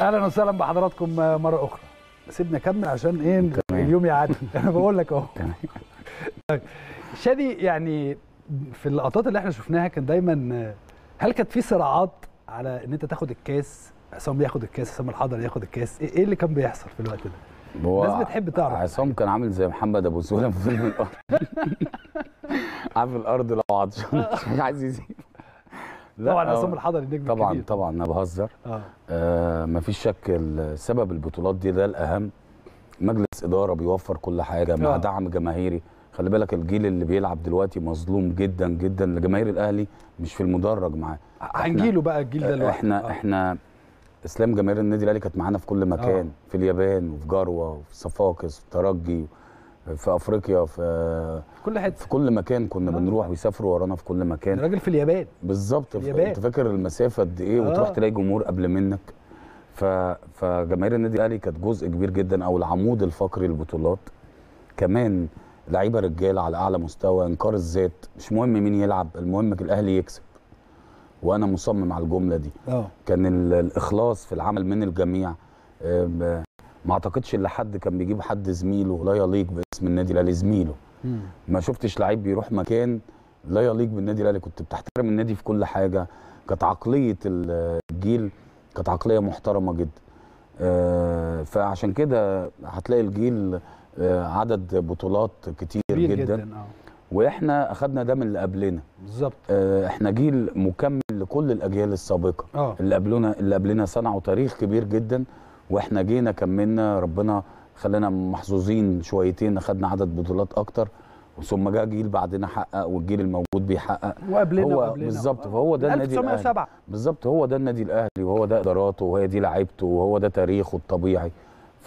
اهلا وسهلا بحضراتكم مره اخرى سيبنا كمل عشان ايه تمام. اليوم يعدي انا بقول لك اهو تمام. طيب، شادي يعني في اللقطات اللي احنا شفناها كان دايما هل كانت في صراعات على ان انت تاخد الكاس عصام ياخد الكاس عصام الحضري ياخد الكاس ايه إيه اللي كان بيحصل في الوقت ده هو الناس بتحب تعرف. عصام كان عامل زي محمد ابو سهيل في فيلم الارض عارف الارض لو عطشان مش عايز يزيد لا، طبعا هو- عصام الحضري نجم طبعا كبير. طبعا انا بهزر اه آه مفيش شك ال- سبب البطولات دي ده الاهم مجلس اداره بيوفر كل حاجه مع آه. دعم جماهيري خلي بالك الجيل اللي بيلعب دلوقتي مظلوم جدا جدا لجماهير الاهلي مش في المدرج معاه هنجيله بقى الجيل ده لوحده احنا آه. احنا اسلام جماهير النادي الاهلي كانت معانا في كل مكان آه. في اليابان وفي جروه وفي صفاقس في ترجي في افريقيا في كل حته في كل مكان كنا آه. بنروح ويسافروا ورانا في كل مكان الراجل في اليابان بالظبط اليابان. انت فاكر المسافه قد ايه آه. وتروح تلاقي جمهور قبل منك ف... فجماهير النادي الاهلي كانت جزء كبير جدا او العمود الفقري للبطولات كمان لعيبه رجاله على اعلى مستوى انكار الذات مش مهم مين يلعب المهم الاهلي يكسب وانا مصمم على الجمله دي اه كان ال- الاخلاص في العمل من الجميع أم، ما اعتقدش ان حد كان بيجيب حد زميله لا يليق باسم النادي الاهلي زميله مم. ما شفتش لعيب بيروح مكان لا يليق بالنادي الاهلي كنت بتحترم النادي في كل حاجه كانت عقليه ال- الجيل كانت عقليه محترمه جدا آه، فعشان كده هتلاقي الجيل آه، عدد بطولات كتير كبير جدا, جدا جداً. اه واحنا اخدنا ده من اللي قبلنا بالظبط آه، احنا جيل مكمل لكل الاجيال السابقه اه اللي قبلنا اللي قبلنا صنعوا تاريخ كبير جدا واحنا جينا كملنا ربنا خلانا محظوظين شويتين اخدنا عدد بطولات اكتر ثم جاء جيل بعدنا حقق والجيل الموجود بيحقق وقبلنا هو وقبلنا بالظبط فهو ده النادي الاهلي 1907 بالظبط هو ده النادي الاهلي وهو ده اداراته وهي دي لعيبته وهو ده تاريخه الطبيعي ف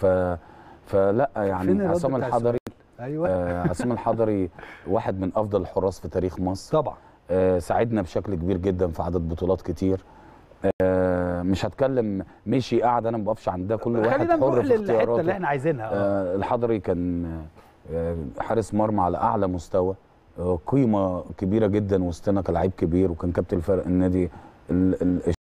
فلا فين يعني الرد عصام بتاع الحضري ايوه آه عصام الحضري واحد من افضل الحراس في تاريخ مصر طبعا آه، ساعدنا بشكل كبير جدا في عدد بطولات كتير آه، مش هتكلم مشي قاعد انا ما بقفش عند ده كل واحد خلينا نروح حر في للحته اللي اختياراته احنا عايزينها اه آه، الحضري كان آه، حارس مرمى على اعلى مستوى آه، قيمه كبيره جدا وسطنا كلاعب كبير وكان كابتن فرق النادي ال- ال-